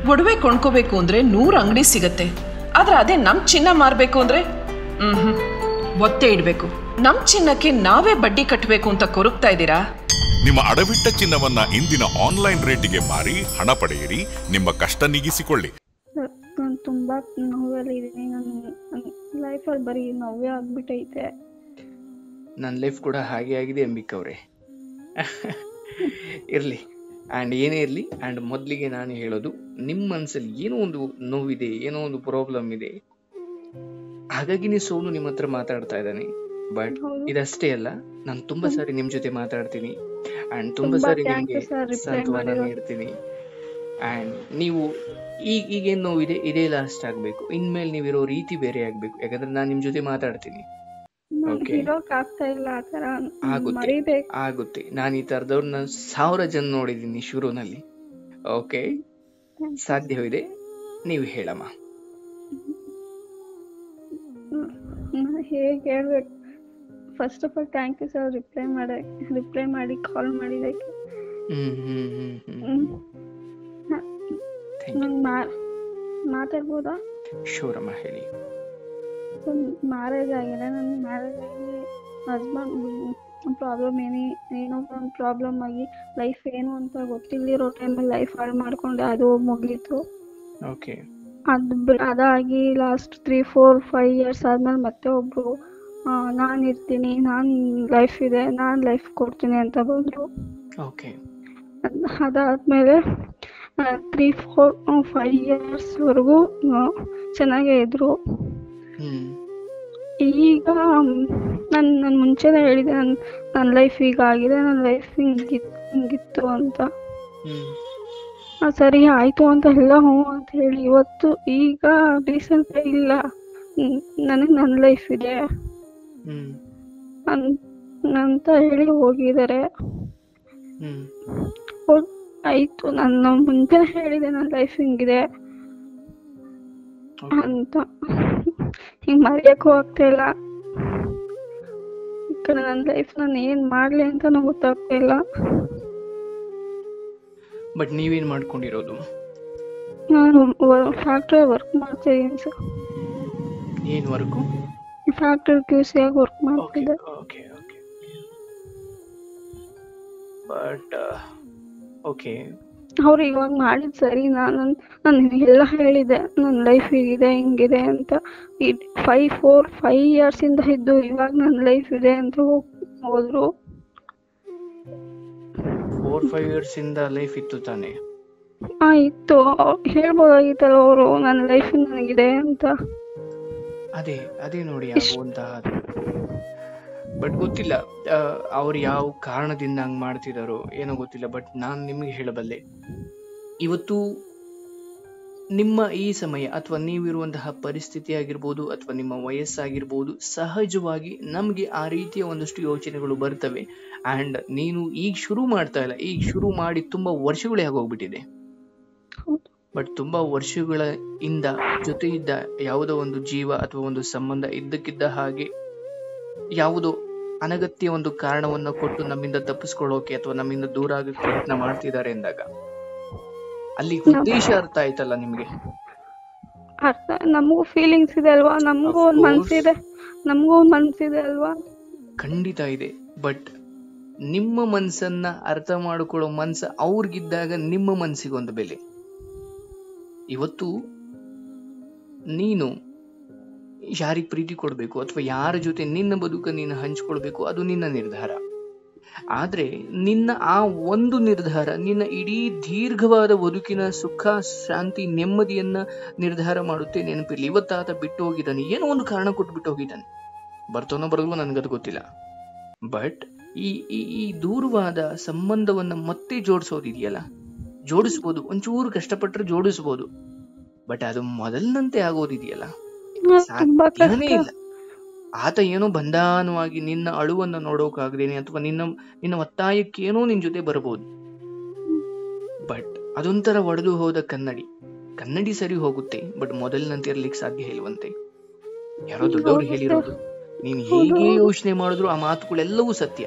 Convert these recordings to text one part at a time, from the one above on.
ಒಡವೆ ಕೊಂಡ್ಕೋಬೇಕು ಅಂದ್ರೆ ನೂರು ಅಂಗಡಿ ಸಿಗತ್ತೆ ಆದ್ರೆ ಅದೇ ನಮ್ ಚಿನ್ನ ಮಾರ್ಬೇಕು ಅಂದ್ರೆ ಹ್ಮ್ ಒತ್ತೆ ಇಡ್ಬೇಕು ನಮ್ ಚಿನ್ನಕ್ಕೆ ನಾವೇ ಬಡ್ಡಿ ಕಟ್ಟಬೇಕು ಅಂತ ಕೊರಗ್ತಾ ಇದ್ದೀರಾ ನಿಮ್ಮ ಅಡವಿಟ್ಟ ಚಿನ್ನವನ್ನ ಇಂದಿನ ಆನ್ಲೈನ್ ರೇಟಿಗೆ ಮಾರಿ ಹಣ ಪಡೆಯಿರಿ ನಿಮ್ಮ ಕಷ್ಟ ನೀಗಿಸಿಕೊಳ್ಳಿ ನಾನು ತುಂಬ ನೋವಲ್ಲಿದ್ದೀನಿ ನನ್ನ ನನ್ನ ಲೈಫಲ್ಲಿ ಬರೀ ನೋವೇ ಆಗ್ಬಿಟ್ಟೈತೆ ನನ್ನ ಲೈಫ್ ಕೂಡ ಹಾಗೆ ಆಗಿದೆ ಅಂಬಿಕ್ ಅವರೇ ಇರಲಿ ಆ್ಯಂಡ್ ಏನೇ ಇರಲಿ ಆ್ಯಂಡ್ ಮೊದಲಿಗೆ ನಾನು ಹೇಳೋದು ನಿಮ್ಮ ಮನಸ್ಸಲ್ಲಿ ಏನೋ ಒಂದು ನೋವಿದೆ ಏನೋ ಒಂದು ಪ್ರಾಬ್ಲಮ್ ಇದೆ ಹಾಗಾಗಿ ನೀವು ಸೋನು ನಿಮ್ಮ ಹತ್ರ ಮಾತಾಡ್ತಾ ಇದ್ದಾನೆ ಬಟ್ ಹೌದು. ಇದಷ್ಟೇ ಅಲ್ಲ ನಾನು ತುಂಬಾ ಸಾರಿ ನಿಮ್ಮ ಜೊತೆ ಮಾತಾಡ್ತೀನಿ ಆ್ಯಂಡ್ ತುಂಬಾ ತುಂಬಾ ಸಾರಿ thank ನಿಮಗೆ you sir, reply ಸಾಂತ್ವನ ಮಾಡಿರೋದು. ನೀಡ್ತೀನಿ ಆ್ಯಂಡ್ ನೀವು ಈಗ ಈಗೇನು ನೋವಿದೆ ಇದೇ ಲಾಸ್ಟ್ ಆಗಬೇಕು ಇನ್ಮೇಲೆ ನೀವಿರೋ ರೀತಿ ಬೇರೆ ಆಗಬೇಕು ಯಾಕಂದ್ರೆ ನಾನು ನಿಮ್ಮ ಜೊತೆ ಮಾತಾಡ್ತೀನಿ ನನ್ಗೆ Okay. ಇರೋಕ್ ಆಗ್ತಾ ಇಲ್ಲ ಆ ಥರ ಆಗುತ್ತೆ ಮರಿಬೇಕು ಆಗುತ್ತೆ ನಾನು ಈ ಥರದವ್ರನ್ನ ಸಾವಿರ ಜನ ನೋಡಿದ್ದೀನಿ ಶುರುನಲ್ಲಿ ಓಕೆ ಸಾಧ್ಯವಿದೆ ನೀವು ಹೇಳಮ್ಮ ಹೇಗೆ ಹೇಳ್ಬೇಕು first of all thank you sir reply ಮಾಡಿ ರಿಪ್ಲೈ ಮಾಡಿ ಕಾಲ್ ಮಾಡಿದ್ದಕ್ಕೆ ಹ್ಮ್ ಹ್ಮ್ ಹ್ಮ್ ಹ್ಮ್ ಥ್ಯಾಂಕ್ ಯು ನಂಗೆ ಮಾ ಮಾತಾಡ್ಬೋದಾ ಶೂರಮ್ಮ ಹೇಳಿ ಮ್ಯಾರೇಜ್ ಆಗಿದೆ ನನ್ನ ಮ್ಯಾರೇಜ್ ಆಗಿ ಹಸ್ಬೆಂಡ್ ಪ್ರಾಬ್ಲಮ್ ಏನೇ ಏನೋ ಒಂದು ಪ್ರಾಬ್ಲಮ್ ಆಗಿ ಲೈಫ್ ಏನು ಅಂತ ಗೊತ್ತಿಲ್ಲದಿರೋ ಟೈಮಲ್ಲಿ ಲೈಫ್ ಹಾಳು ಮಾಡ್ಕೊಂಡೆ ಅದು ಮುಗೀತು ಓಕೆ ಅದು ಬಿ- ಅದಾಗಿ last three four five years ಆದ್ಮೇಲೆ ಮತ್ತೆ ಒಬ್ರು ನಾನು ಇರ್ತೀನಿ ನಾನು ಲೈಫ್ ಇದೆ ನಾನು ಲೈಫ್ ಕೊಡ್ತೀನಿ ಅಂತ ಬಂದರು ಓಕೆ ಅದಾದ್ಮೇಲೆ ತ್ರೀ ಫೋರ್ ಫೈವ್ ಇಯರ್ಸ್ವರೆಗೂ ಚೆನ್ನಾಗೇ ಇದ್ರು ಹ್ಮ್ ಈಗ ನಾನು ನಾನು ಮುಂಚೆನೇ ಹೇಳಿದೆ ನನ್ನ ನನ್ನ ಲೈಫ್ ಈಗ ಆಗಿದೆ ನನ್ನ ಲೈಫ್ ಹಿಂಗಿತ್ತು ಹಿಂಗಿತ್ತು ಅಂತ ಹ್ಮ್ ಆ, ಸರಿ ಆಯ್ತು ಅಂತ ಎಲ್ಲ ಹ್ಞೂ ಅಂತ ಹೇಳಿ ಇವತ್ತು ಈಗ ರೀಸೆಂಟ್ ಇಲ್ಲ ನನಗೆ ನನ್ನ ಲೈಫ್ ಇದೆ ಹ್ಮ್ ಅನ್- ಅಂತ ಹೇಳಿ ಹೋಗಿದ್ದಾರೆ ಹ್ಮ್ ಹೋಗ್- ಆಯ್ತು ನಾನು ಮುಂಚೆ ಹೇಳಿದೆ ನನ್ನ ಲೈಫ್ ಹಿಂಗಿದೆ ಓಕೆ ಅಂತ ಹಿಂಗ್ ಮರೆಯಕ್ಕೂ ಆಗ್ತಾ ಇಲ್ಲ ಈ ಕಡೆ ನನ್ನ ಲೈಫ್ ನಾನು ಏನ್ ಮಾಡ್ಲಿ ಅಂತಾನು ಗೊತ್ತಾಗ್ತಾ ಇಲ್ಲ ಬಟ್ ನೀವೇನ್ ಮಾಡ್ಕೊಂಡಿರೋದು ನಾನು ಫ್ಯಾಕ್ಟ್ರಿ ವರ್ಕ್ ಮಾಡ್ತಾ ಇದ್ದೀನಿ ಸರ್ ಏನ್ ವರ್ಕು ಫ್ಯಾಕ್ಟ್ರಿ ಕ್ಯೂ ಸಿ ಆಗಿ ವರ್ಕ್ ಓಕೆ ಮಾಡ್ತಿದ್ದೆ ಓಕೆ ಓಕೆ ಬಟ್ ಓಕೆ ಅವ್ರು ಇವಾಗ ಮಾಡಿದ್ ಸರಿ ನಾನು ನಾನು ಎಲ್ಲ ಹೇಳಿದೆ ನನ್ನ ಲೈಫ್ ಹೀಗಿದೆ ಹಿಂಗಿದೆ ಅಂತ ಈ ಫೈವ್ ಫೋರ್ ಫೈವ್ ಇಯರ್ಸ್ ಇಂದ ಇದ್ದು ಇವಾಗ ನನ್ನ ಲೈಫ್ ಇದೆ ಅಂತ ಹೋಗ್ ಹೋದ್ರು ಫೋರ್ ಫೈವ್ ಇಯರ್ಸ್ ಇಂದ ಲೈಫ್ ಇತ್ತು ತಾನೆ ಆ ಇತ್ತು ಹೇಳ್ಬೋದಾಗಿತ್ತಲ್ಲ ಅವರು ನನ್ನ ಲೈಫ್ ನನಗಿದೆ ಅಂತ ಅದೇ ಅದೇ ನೋಡಿ ಆಗುವಂತಹ ಬಟ್ ಗೊತ್ತಿಲ್ಲ ಅವ್ರು ಯಾವ ಕಾರಣದಿಂದ ಹಂಗ್ ಮಾಡ್ತಿದಾರೋ ಏನೋ ಗೊತ್ತಿಲ್ಲ ಬಟ್ ನಾನು ನಿಮಗೆ ಹೇಳಬಲ್ಲೆ ಇವತ್ತು ನಿಮ್ಮ ಈ ಸಮಯ ಅಥವಾ ನೀವಿರುವಂತಹ ಪರಿಸ್ಥಿತಿ ಆಗಿರ್ಬೋದು ಅಥವಾ ನಿಮ್ಮ ವಯಸ್ಸಾಗಿರ್ಬೋದು ಸಹಜವಾಗಿ ನಮಗೆ ಆ ರೀತಿಯ ಒಂದಷ್ಟು ಯೋಚನೆಗಳು ಬರ್ತವೆ ಅಂಡ್ ನೀನು ಈಗ ಶುರು ಮಾಡ್ತಾ ಇಲ್ಲ ಈಗ ಶುರು ಮಾಡಿ ತುಂಬಾ ವರ್ಷಗಳೇ ಆಗೋಗ್ಬಿಟ್ಟಿದೆ ಹೌದು. ಬಟ್ ತುಂಬಾ ವರ್ಷಗಳ ಇಂದ ಜೊತೆ ಇದ್ದ ಯಾವುದೋ ಒಂದು ಜೀವ ಅಥವಾ ಒಂದು ಸಂಬಂಧ ಇದ್ದಕ್ಕಿದ್ದ ಹಾಗೆ ಯಾವುದೋ ಅನಗತ್ಯ ಒಂದು ಕಾರಣವನ್ನ ಕೊಟ್ಟು ನಮ್ಮಿಂದ ತಪ್ಪಿಸ್ಕೊಳ್ಳೋಕೆ ಅಥವಾ ನಮ್ಮಿಂದ ದೂರ ಆಗಕ್ಕೆ ಪ್ರಯತ್ನ ಮಾಡ್ತಿದ್ದಾರೆ ಎಂದಾಗ ಅಲ್ಲಿ ಉದ್ದೇಶ ಅರ್ಥ ಆಯ್ತಲ್ಲ ನಿಮ್ಗೆ ಅರ್ಥ ನಮಗೂ ಫೀಲಿಂಗ್ಸ್ ಇದೆ ಅಲ್ವಾ ನಮಗೂ Of ಒಂದ್ course. ಮನ್ಸಿದೆ ನಮಗೂ ಒಂದ್ ಮನ್ಸಿದೆ ಅಲ್ವಾ ಖಂಡಿತ ಇದೆ ಬಟ್ ನಿಮ್ಮ ಮನ್ಸನ್ನ ಅರ್ಥ ಮಾಡಿಕೊಳ್ಳೋ ಮನ್ಸ ಅವ್ರಿಗಿದ್ದಾಗ ನಿಮ್ಮ ಮನ್ಸಿಗೊಂದು ಬೆಲೆ ಇವತ್ತು ನೀನು ಯಾರಿಗೆ ಪ್ರೀತಿ ಕೊಡಬೇಕು ಅಥವಾ ಯಾರ ಜೊತೆ ನಿನ್ನ ಬದುಕ ನೀನು ಹಂಚ್ಕೊಳ್ಬೇಕು ಅದು ನಿನ್ನ ನಿರ್ಧಾರ ಆದ್ರೆ ನಿನ್ನ ಆ ಒಂದು ನಿರ್ಧಾರ ನಿನ್ನ ಇಡೀ ದೀರ್ಘವಾದ ಬದುಕಿನ ಸುಖ ಶಾಂತಿ ನೆಮ್ಮದಿಯನ್ನ ನಿರ್ಧಾರ ಮಾಡುತ್ತೆ ನೆನಪಿರ್ಲಿ ಇವತ್ತಾತ ಬಿಟ್ಟು ಹೋಗಿದ್ದಾನೆ ಏನೋ ಒಂದು ಕಾರಣ ಕೊಟ್ಟು ಬಿಟ್ಟು ಹೋಗಿದ್ದಾನೆ ಬರ್ತವನೋ ಬರಲ್ವೋ ನನ್ಗದು ಗೊತ್ತಿಲ್ಲ ಬಟ್ ಈ ಈ ಈ ದೂರವಾದ ಸಂಬಂಧವನ್ನ ಮತ್ತೆ ಜೋಡಿಸೋದಿದೆಯಲ್ಲ ಜೋಡಿಸ್ಬೋದು ಒಂಚೂರು ಕಷ್ಟಪಟ್ಟರೆ ಜೋಡಿಸ್ಬೋದು ಬಟ್ ಅದು ಮೊದಲಿನಂತೆ ಆಗೋದಿದೆಯಲ್ಲ ತುಂಬಾ ಸಾಧ್ಯನೇ ಕಷ್ಟ ಇಲ್ಲ ಆತ ಏನೋ ಬಂಧಾನವಾಗಿ ನಿನ್ನ ಅಳುವನ್ನ ನೋಡೋಕಾಗ್ದೇನೆ ಅಥವಾ ನಿನ್ನ ನಿನ್ನ ಒತ್ತಾಯಕ್ಕೆ ಏನೋ ನಿನ್ ಜೊತೆ ಬರಬಹುದು ಬಟ್ ಅದೊಂಥರ ಒಡೆದು ಹೋದ ಕನ್ನಡಿ ಕನ್ನಡಿ ಸರಿ ಹೋಗುತ್ತೆ ಬಟ್ ಮೊದಲಿನಂತೆ ಇರ್ಲಿಕ್ಕೆ ಸಾಧ್ಯ ಇಲ್ವಂತೆ ಯಾರೋ ದೊಡ್ಡವರು ಹೌದು ಹೇಳಿರೋದು ಸರ್. ನೀನ್ ಹೌದು. ಹೇಗೆ ಯೋಚನೆ ಮಾಡಿದ್ರು ಆ ಮಾತುಗಳೆಲ್ಲವೂ ಸತ್ಯ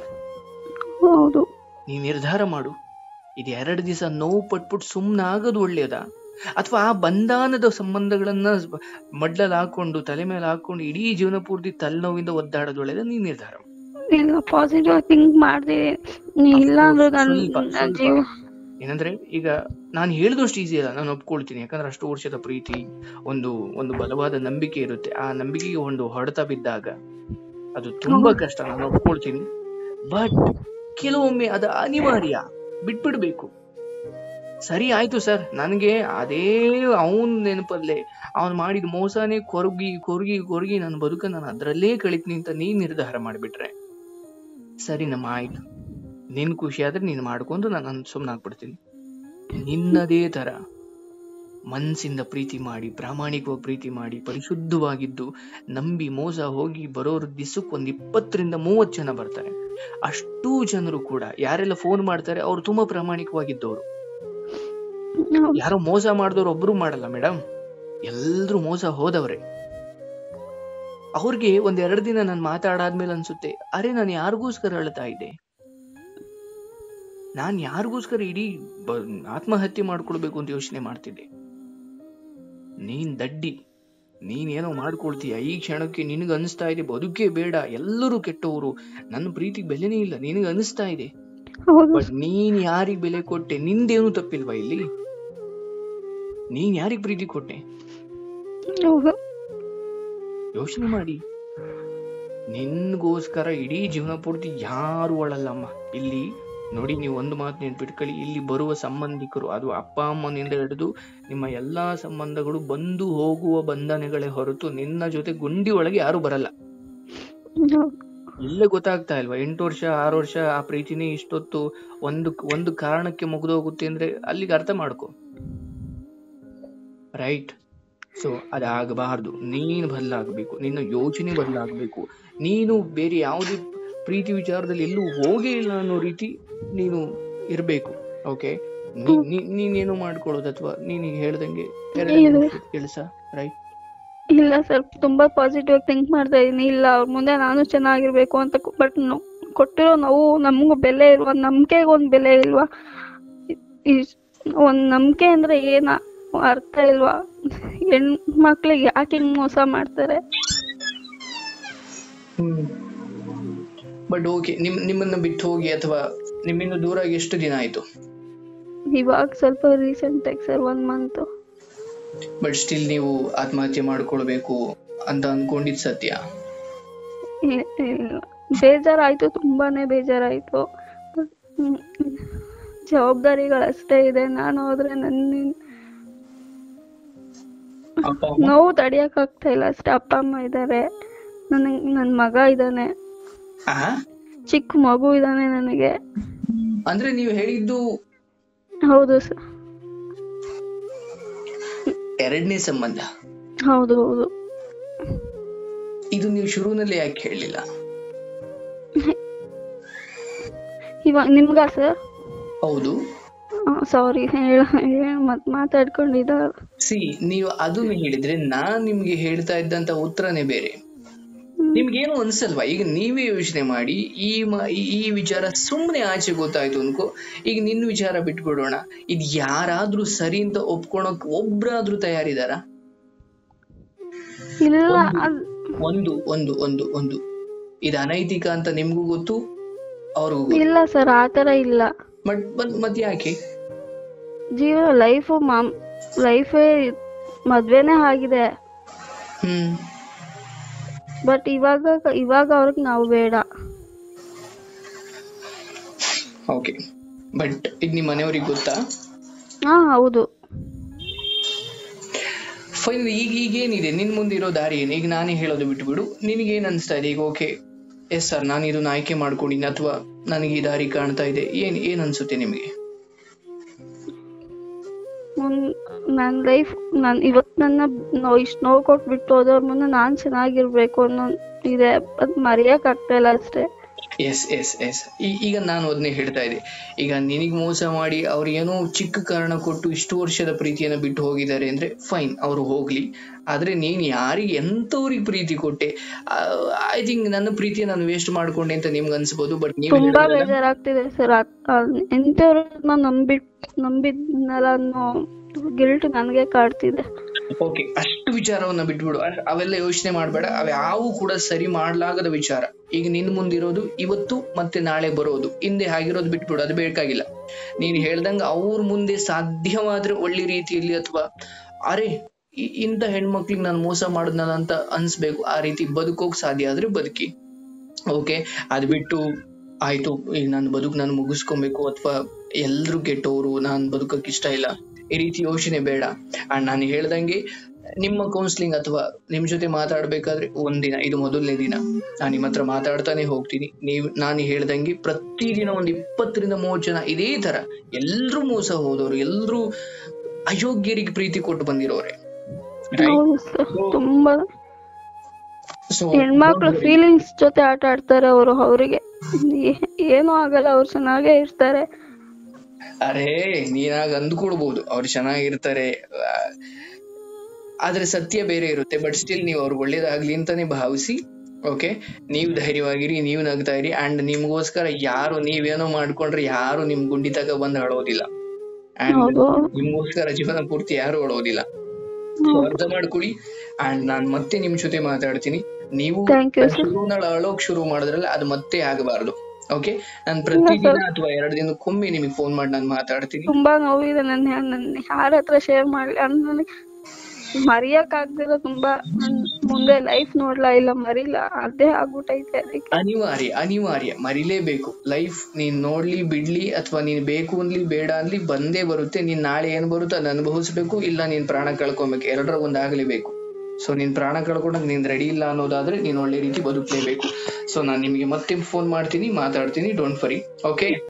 ಹೌದು ನೀ ನಿರ್ಧಾರ ಮಾಡು ಇದು ಎರಡು ದಿವಸ ನೋವು ಪಟ್ಬಿಟ್ಟು ಸುಮ್ಮನೆ ಆಗೋದು ಒಳ್ಳೇದ ಅಥವಾ ಆ ಬಂಧನದ ಸಂಬಂಧಗಳನ್ನ ಮಡ್ಲಲ್ಲಿ ಹಾಕೊಂಡು ತಲೆ ಮೇಲೆ ಹಾಕೊಂಡು ಇಡೀ ಜೀವನ ಪೂರ್ತಿ ತಲೆನೋವಿಂದ ಒದ್ದಾಡೋದು ಒಳ್ಳೇದ ನೀನ್ ನಿರ್ಧಾರ ಮಾಡು. ಇಲ್ಲ ಪಾಸಿಟಿವ್ ಥಿಂಕ್ ಮಾಡ್ತೀನಿ ನೀ ಇಲ್ಲ ಅಂದ್ರೆ ನನ್ ಸ್ವಲ್ಪ, ನನ್ ಸ್ವಲ್ಪ. ಜೀವ ಏನಂದ್ರೆ ಈಗ ನಾನು ಹೇಳಿದಷ್ಟು ಈಸಿ ಅಲ್ಲ ನಾನು ಒಪ್ಕೊಳ್ತೀನಿ ಯಾಕಂದ್ರೆ ಅಷ್ಟು ವರ್ಷದ ಪ್ರೀತಿ ಒಂದು ಒಂದು ಬಲವಾದ ನಂಬಿಕೆ ಇರುತ್ತೆ ಆ ನಂಬಿಕೆಗೆ ಒಂದು ಹೊಡೆತ ಬಿದ್ದಾಗ ಅದು ತುಂಬಾ ಕಷ್ಟ ನಾನು ಒಪ್ಕೊಳ್ತೀನಿ ಬಟ್ ಕೆಲವೊಮ್ಮೆ ಅದು ಅನಿವಾರ್ಯ ಬಿಟ್ಬಿಡ್ಬೇಕು ಸರಿ ಆಯ್ತು ಸರ್ ನನಗೆ ಅದೇ ಅವನ್ ನೆನಪಲ್ಲೇ ಅವನ್ ಮಾಡಿದ ಮೋಸನೇ ಕೊರಗಿ ಕೊರಗಿ ಕೊರಗಿ ನನ್ನ ಬದುಕ ನಾನು ಅದ್ರಲ್ಲೇ ಕಳಿತೀನಿ ಅಂತ ನೀನ್ ನಿರ್ಧಾರ ಮಾಡಿಬಿಟ್ರೆ ಸರಿ ನಮ್ಮ ಆಯ್ತು ನಿನ್ ಖುಷಿ ಆದ್ರೆ ನೀನ್ ಮಾಡ್ಕೊಂಡು ನಾನು ಸುಮ್ಮನಾಗ್ಬಿಡ್ತೀನಿ ನಿನ್ನದೇ ತರ ಮನ್ಸಿಂದ ಪ್ರೀತಿ ಮಾಡಿ ಪ್ರಾಮಾಣಿಕವಾಗಿ ಪ್ರೀತಿ ಮಾಡಿ ಪರಿಶುದ್ಧವಾಗಿದ್ದು ನಂಬಿ ಮೋಸ ಹೋಗಿ ಬರೋರು ದಿಸಕ್ಕೆ ಒಂದ್ ಇಪ್ಪತ್ತರಿಂದ ಮೂವತ್ತು ಜನ ಬರ್ತಾರೆ ಅಷ್ಟೂ ಜನರು ಕೂಡ ಯಾರೆಲ್ಲ ಫೋನ್ ಮಾಡ್ತಾರೆ ಅವ್ರು ತುಂಬಾ ಪ್ರಾಮಾಣಿಕವಾಗಿದ್ದವರು ಹೌದು. ಯಾರೋ ಮೋಸ ಮಾಡಿದವ್ರು ಒಬ್ರು ಮಾಡಲ್ಲ ಮೇಡಮ್ ಎಲ್ರು ಮೋಸ ಹೋದವ್ರೆ ಅವ್ರಿಗೆ ಒಂದ್ ಎರಡು ದಿನ ನಾನು ಮಾತಾಡಾದ್ಮೇಲೆ ಅನ್ಸುತ್ತೆ ಅರೆ ನಾನು ಯಾರಿಗೋಸ್ಕರ ಅಳ್ತಾ ಇದ್ದೆ ನಾನ್ ಯಾರಿಗೋಸ್ಕರ ಇಡೀ ಬ- ಆತ್ಮಹತ್ಯೆ ಮಾಡ್ಕೊಳ್ಬೇಕು ಅಂತ ಯೋಚನೆ ಮಾಡ್ತಿದ್ದೆ ನೀನ್ ದಡ್ಡಿ ನೀನೇನೋ ಮಾಡ್ಕೊಳ್ತೀಯ ಈ ಕ್ಷಣಕ್ಕೆ ನಿನಗೆ ಅನಿಸ್ತಾ ಇದೆ ಬದುಕೇ ಬೇಡ ಎಲ್ಲರೂ ಕೆಟ್ಟವರು ನನ್ನ ಪ್ರೀತಿಗೆ ಬೆಲೆನೇ ಇಲ್ಲ ನಿನಗೆ ಅನಿಸ್ತಾ ಇದೆ ಹೌದು ಬಟ್ ನೀನ್ ಯಾರಿಗ್ ಬೆಲೆ ಕೊಟ್ಟೆ ನಿಂದೇನು ತಪ್ಪಿಲ್ವಾ ಇಲ್ಲಿ ನೀನ್ ಯಾರಿಗ್ ಪ್ರೀತಿ ಕೊಟ್ಟೆ ಹೌದು ಯೋಚನೆ ಮಾಡಿ ನಿನ್ಗೋಸ್ಕರ ಇಡೀ ಜೀವನ ಪೂರ್ತಿ ಯಾರು ಅಳಲ್ಲಮ್ಮ ಇಲ್ಲಿ ನೋಡಿ ನೀವು ಒಂದು ಮಾತು ನೆನ್ಪಿಟ್ಕೊಳ್ಳಿ ಇಲ್ಲಿ ಬರುವ ಸಂಬಂಧಿಕರು ಅದು ಅಪ್ಪ ಅಮ್ಮನಿಂದ ಹಿಡಿದು ನಿಮ್ಮ ಎಲ್ಲಾ ಸಂಬಂಧಗಳು ಬಂದು ಹೋಗುವ ಬಂಧನಗಳೇ ಹೊರತು ನಿನ್ನ ಜೊತೆ ಗುಂಡಿ ಒಳಗೆ ಯಾರು ಬರಲ್ಲ ಹೌದು ಇಲ್ಲೇ ಗೊತ್ತಾಗ್ತಾ ಇಲ್ವಾ ಎಂಟು ವರ್ಷ ಆರು ವರ್ಷ ಆ ಪ್ರೀತಿನೇ ಇಷ್ಟೊತ್ತು ಒಂದು ಒಂದು ಕಾರಣಕ್ಕೆ ಮುಗಿದೋಗುತ್ತೆ ಅಂದ್ರೆ ಅಲ್ಲಿಗೆ ಅರ್ಥ ಮಾಡ್ಕೊ ರೈಟ್ ಸೊ ಅದಾಗಬಾರ್ದು ನೀನು ಬದಲಾಗಬೇಕು ನಿನ್ನ ಯೋಚನೆ ಬದಲಾಗಬೇಕು ನೀನು ಬೇರೆ ಯಾವುದೇ ಪ್ರೀತಿ ವಿಚಾರದಲ್ಲಿ ಎಲ್ಲೂ ಹೋಗೇ ಇಲ್ಲ ಅನ್ನೋ ರೀತಿ ನೀನು ಇರ್ಬೇಕು ಓಕೆ ನೀನೇನು ಮಾಡ್ಕೊಳ್ಳೋದು ಅಥವಾ ನೀನು ಹೇಳ್ದಂಗೆ ಇಲ್ಲ. ಕೆಲಸ ರೈಟ್ ಇಲ್ಲ ಸರ್ ತುಂಬಾ ಪಾಸಿಟಿವ್ ಥಿಂಕ್ ಮಾಡ್ತಾ ಇದೀನಿ ಇಲ್ಲ ಅವ್ರ ಮುಂದೆ ನಾನು ಚೆನ್ನಾಗಿರ್ಬೇಕು ಅಂತ ಬಟ್ ಕೊಟ್ಟಿರೋ ನೋವು ನಮಗೂ ಬೆಲೆ ಇಲ್ವಾ ನಂಬಿಕೆಗೆ ಒಂದ್ ಬೆಲೆ ಇಲ್ವಾ ಇ- ಇಸ್- ಒಂದ್ ನಂಬಿಕೆ ಅಂದ್ರೆ ಏನ ಅರ್ಥ ಇಲ್ವಾ ಹೆಣ್ಮಕ್ಳಿಗೆ ಯಾಕೆ ಹಿಂಗ್ ಮೋಸ ಮಾಡ್ತಾರೆ ಬಟ್ ಓಕೆ ನಿಮ್ ನಿಮ್ಮನ್ನ ಬಿಟ್ಟು ಹೋಗಿ ಅಥವಾ ನಿಮ್ಮಿಂದ ದೂರ ಆಗಿ ಎಷ್ಟು ದಿನ ಆಯ್ತು ಇವಾಗ ಸ್ವಲ್ಪ ರೀಸೆಂಟ್ ಆಗಿ sir one month but still ನೀವು ಆತ್ಮಹತ್ಯೆ ಮಾಡ್ಕೊಳ್ಬೇಕು ಅಂತ ಅನ್ಕೊಂಡಿದ್ ಸತ್ಯ ಬೇಜಾರಾಯ್ತು ತುಂಬಾನೇ ಬೇಜಾರಾಯ್ತು ಹ್ಮ್. ಜವಾಬ್ದಾರಿಗಳಷ್ಟೇ ಇದೆ ನಾನು ಹೋದ್ರೆ ನನ್ನ ಅಪ್ಪ ಅಮ್ಮ? ನೋವು ತಡಿಯಕ್ ಆಗ್ತಾ ಇಲ್ಲ ಅಷ್ಟೇ ಅಪ್ಪ ಅಮ್ಮ ಇದ್ದಾರೆ ನನಗ್ ನನ್ ಮಗ ಇದ್ದಾನೆ ಆ? ಚಿಕ್ಕ ಮಗು ಇದ್ದಾನೆ ನನಗೆ ಅಂದ್ರೆ ನೀವು ಹೇಳಿದ್ದು ಹೌದು ಸರ್ ಎರಡನೇ ಸಂಬಂಧ ಹೌದು ಹೌದು ಇದು ನೀವು ಶುರುವಿನಲ್ಲಿ ಯಾಕೆ ಹೇಳಲಿಲ್ಲ ಇವಾಗ ನಿಮ್ಗ ಸರ್ ಹೌದು ಸಾರಿ ಹೇಳ ಮತ್ ಮಾತಾಡ್ಕೊಂಡಿದ್ದ ಸಿ ನೀವು ಅದನ್ನ ಹೇಳಿದ್ರೆ ನಾನ್ ನಿಮ್ಗೆ ಹೇಳ್ತಾ ಇದ್ದಂತ ಉತ್ತರನೇ ಬೇರೆ ನಿಮ್ಗೇನು ಅನ್ಸಲ್ವಾ ಈಗ ನೀವೇ ಯೋಚನೆ ಮಾಡಿ ಈ ಮ- ಈ- ಈ ವಿಚಾರ ಸುಮ್ಮನೆ ಆಚೆ ಗೊತ್ತಾಯ್ತು ಅನ್ಕೋ ಈಗ ನಿನ್ನ ವಿಚಾರ ಬಿಟ್ಬಿಡೋಣ ಇದ್ ಯಾರಾದ್ರೂ ಸರಿ ಅಂತ ಒಪ್ಕೊಳಕ್ ಒಬ್ರಾದ್ರೂ ತಯಾರಿದಾರ ಇಲ್ಲ ಅದ್ ಒಂದು ಒಂದು ಒಂದು ಒಂದು ಇದು ಅನೈತಿಕ ಅಂತ ನಿಮ್ಗೂ ಗೊತ್ತು ಅವ್ರಿಗೂ ಗೊತ್ತು ಇಲ್ಲ ಸರ್ ಆತರ ಇಲ್ಲ ಬಟ್ ಮತ್ ಮತ್ ಯಾಕೆ ಜೀವನ ಲೈಫು ಮಾಮ್ ಲೈಫೇ ಮದ್ವೆನೇ ಆಗಿದೆ ಹ್ಮ್ ಬಟ್ ಇವಾಗ ಇವಾಗ ಅವ್ರಿಗೆ ನಾವು ಬೇಡ ಓಕೆ ಬಟ್ ಇದು ನಿಮ್ಮ ಮನೆಯವ್ರಿಗೆ ಗೊತ್ತಾ ಹಾ ಹೌದು ಫೈನಲ್ ಈಗ ಈಗೇನಿದೆ ನಿನ್ ಮುಂದೆ ಇರೋ ದಾರಿ ಏನು ಈಗ ನಾನೇ ಹೇಳೋದು ಬಿಟ್ಬಿಡು ನಿನಗೆ ಏನ್ ಅನ್ಸ್ತಾ ಇದೆ ಈಗ ಓಕೆ ಎಸ್ ಸರ್ ನಾನು ಇದನ್ನ ಆಯ್ಕೆ ಮಾಡ್ಕೊಂಡಿನಿ ಅಥವಾ ನನಗೆ ಈ ದಾರಿ ಕಾಣ್ತಾ ಇದೆ ಏನ್ ಏನ್ ಅನ್ಸುತ್ತೆ ನಿಮಗೆ ಮುಂದ್ ನನ್ ಲೈಫ್ ನಾನ್ ಇವತ್ ನನ್ನ ನೋವು ಇಷ್ಟ ನೋವು ಕೊಟ್ಬಿಟ್ಟು ಹೋದವ್ರ ಮುಂದೆ ನಾನ್ ಚೆನ್ನಾಗಿರ್ಬೇಕು ಅನ್ನೋ ಇದೆ ಅದ್ ಮರೆಯಕ್ ಆಗ್ತಾ ಇಲ್ಲ ಅಷ್ಟೇ ಎಸ್ ಎಸ್ ಎಸ್ ಈಗ ನಾನು ಅದನ್ನೇ ಹೇಳ್ತಾ ಇದ್ದೆ ಈಗ ನಿನಗೆ ಮೋಸ ಮಾಡಿ ಅವ್ರು ಏನೋ ಚಿಕ್ಕ ಕಾರಣ ಕೊಟ್ಟು ಇಷ್ಟು ವರ್ಷದ ಪ್ರೀತಿಯನ್ನ ಬಿಟ್ಟು ಹೋಗಿದ್ದಾರೆ ಅಂದ್ರೆ ಫೈನ್ ಅವ್ರು ಹೋಗ್ಲಿ ಆದ್ರೆ ನೀನ್ ಯಾರಿಗೆ ಎಂತವ್ರಿಗೆ ಪ್ರೀತಿ ಕೊಟ್ಟೆ ಐ ಥಿಂಕ್ ನನ್ನ ಪ್ರೀತಿಯ ನಾನು ವೇಸ್ಟ್ ಮಾಡ್ಕೊಂಡೆ ಅಂತ ನಿಮ್ಗೆ ಅನ್ಸ್ಬೋದು ಬಟ್ ನೀವು ತುಂಬಾ ಹೇಳಿದ್ರಲ್ಲ, ಬೇಜಾರಾಗ್ತಿದೆ ಸರ್ ಎಂತವ್ರನ್ನ ನಂಬಿಟ್ ನಂಬಿದ್ನಲ್ಲ ಅನ್ನೋ ಗಿಲ್ಟ್ ನನಗೆ ಕಾಡ್ತಿದೆ ಓಕೆ ಅಷ್ಟು ವಿಚಾರವನ್ನ ಬಿಟ್ಬಿಡು ಅ- ಅವೆಲ್ಲ ಯೋಚನೆ ಮಾಡಬೇಡ ಅವ್ಯಾವು ಕೂಡ ಸರಿ ಮಾಡ್ಲಾಗದ ವಿಚಾರ ಈಗ ನಿನ್ ಮುಂದಿರೋದು ಇವತ್ತು ಮತ್ತೆ ನಾಳೆ ಬರೋದು ಹಿಂದೆ ಆಗಿರೋದು ಬಿಟ್ಬಿಡು ಅದು ಬೇಕಾಗಿಲ್ಲ ನೀನ್ ಹೇಳ್ದಂಗ ಅವ್ರ ಮುಂದೆ ಸಾಧ್ಯವಾದ್ರೆ ಒಳ್ಳೆ ರೀತಿಯಲ್ಲಿ ಅಥವಾ ಅರೆ ಇ- ಇಂಥ ಹೆಣ್ಮಕ್ಳಿಗೆ ನಾನು ಮೋಸ ಮಾಡಿದ್ನಲ್ಲ ಅಂತ ಅನ್ಸ್ಬೇಕು ಆ ರೀತಿ ಬದುಕೋಕ್ ಸಾಧ್ಯ ಆದ್ರೆ ಬದುಕಿ ಓಕೆ ಅದ್ ಬಿಟ್ಟು ಆಯ್ತು ಈಗ ನನ್ನ ಬದುಕು ನಾನು ಮುಗಿಸ್ಕೊಬೇಕು ಅಥವಾ ಎಲ್ರು ಕೆಟ್ಟವರು ನಾನ್ ಬದುಕಕ್ ಇಷ್ಟ ಇಲ್ಲ ಈ ರೀತಿ ಯೋಚನೆ ಬೇಡ ಅಂಡ್ ನಾನು ಹೇಳ್ದಂಗೆ ನಿಮ್ಮ ಕೌನ್ಸಿಲಿಂಗ್ ಅಥವಾ ನಿಮ್ ಜೊತೆ ಮಾತಾಡ್ಬೇಕಾದ್ರೆ ಒಂದಿನ ಇದು ಮೊದಲನೇ ದಿನ ನಾನು ನಿಮ್ಮ ಹತ್ರ ಮಾತಾಡ್ತಾನೆ ಹೋಗ್ತೀನಿ ನೀವು ನಾನು ಹೇಳ್ದಂಗೆ ಪ್ರತಿದಿನ ಒಂದ್ ಇಪ್ಪತ್ತರಿಂದ ಮೂವತ್ತು ಜನ ಇದೇ ತರ ಎಲ್ರು ಮೋಸ ಹೋದವರು ಎಲ್ರು ಅಯೋಗ್ಯರಿಗೆ ಪ್ರೀತಿ ಕೊಟ್ಟು ಬಂದಿರೋರೆ ಹೌದು ಸರ್ ತುಂಬಾ ಸೊ ಹೆಣ್ಮಕ್ಳು ಫೀಲಿಂಗ್ಸ್ ಜೊತೆ ಆಟ ಆಡ್ತಾರೆ ಅವರು ಅವರಿಗೆ ಏನೂ ಆಗಲ್ಲ ಅವ್ರು ಚೆನ್ನಾಗೇ ಇರ್ತಾರೆ ಅರೇ ನೀನಾಗ ಅಂದ್ಕೊಡ್ಬೋದು ಅವ್ರು ಚೆನ್ನಾಗಿರ್ತಾರೆ ಆ, ಆದ್ರೆ ಸತ್ಯ ಬೇರೆ ಇರುತ್ತೆ ಬಟ್ ಸ್ಟಿಲ್ ನೀವು ಅವ್ರಿಗೆ ಒಳ್ಳೇದಾಗ್ಲಿ ಅಂತಾನೆ ಭಾವಿಸಿ ಓಕೆ ನೀವು ಧೈರ್ಯವಾಗಿರಿ ನೀವು ನಗ್ತಾ ಇರಿ ಅಂಡ್ ನಿಮ್ಗೋಸ್ಕರ ಯಾರು ನೀವೇನೋ ಮಾಡ್ಕೊಂಡ್ರೆ ಯಾರು ನಿಮ್ ಗುಂಡಿ ತಗ ಬಂದ್ ಅಳೋದಿಲ್ಲ ಅಂಡ್ ಹೌದು ನಿಮ್ಗೋಸ್ಕರ ಜೀವನ ಪೂರ್ತಿ ಯಾರು ಅಳೋದಿಲ್ಲ So ಅರ್ಥ ಮಾಡ್ಕೊಳ್ಳಿ ಅಂಡ್ ನಾನ್ ಮತ್ತೆ ನಿಮ್ ಜೊತೆ ಮಾತಾಡ್ತೀನಿ ನೀವು Thank you, sir. ಶುರುವಿನ ಅಳೋಕ್ ಶುರು ಮಾಡಿದ್ರಲ್ಲ ಅದು ಮತ್ತೆ ಆಗಬಾರ್ದು ಓಕೆ ನಾನ್ ಪ್ರತಿದಿನ ಅಥವಾ ಎರಡು ದಿನಕ್ಕೊಮ್ಮೆ ನಿಮಗೆ ಫೋನ್ ಮಾಡಿ ನಾನು ಮಾತಾಡ್ತೀನಿ ತುಂಬಾ ನೋವಿದೆ ನನ್ನ ನನ್ನ ಯಾರ ಹತ್ರ ಶೇರ್ ಮಾಡ್ಲಿ ಅಂದ್ರೆ ನನಗೆ ಮರಿಯಕ್ ಆಗ್ದಿರೋ ತುಂಬಾ ನನ್ ಮುಂದೆ ಲೈಫ್ ನೋಡ್ಲಾ ಇಲ್ಲ ಮರಿಲ್ಲ ಅದೇ ಆಗ್ಬಿಟ್ಟೈತೆ ಅದಕ್ಕೆ ಅನಿವಾರ್ಯ ಅನಿವಾರ್ಯ ಮರಿಲೇಬೇಕು ಲೈಫ್ ನೀನ್ ನೋಡ್ಲಿ ಬಿಡ್ಲಿ ಅಥವಾ ನೀನ್ ಬೇಕು ಅನ್ಲಿ ಬೇಡ ಅನ್ಲಿ ಬಂದೇ ಬರುತ್ತೆ ನೀನ್ ನಾಳೆ ಏನ್ ಬರುತ್ತೋ ಅದನ್ನ ಅನುಭವಿಸ್ಬೇಕು ಇಲ್ಲ ನೀನ್ ಪ್ರಾಣ ಕಳ್ಕೊಬೇಕು ಎರಡರ ಒಂದಾಗಲೇಬೇಕು ಸೊ ನೀನ್ ಪ್ರಾಣ ಕಳ್ಕೊಂಡಾಗ ನೀನ್ ರೆಡಿ ಇಲ್ಲ ಅನ್ನೋದಾದ್ರೆ ನೀನ್ ಒಳ್ಳೆ ರೀತಿ ಬದುಕಲೇಬೇಕು ಸೊ ನಾನ್ ನಿಮ್ಗೆ ಮತ್ತೆ ಫೋನ್ ಮಾಡ್ತೀನಿ ಮಾತಾಡ್ತೀನಿ ಡೋಂಟ್ ಫರಿ ಓಕೆ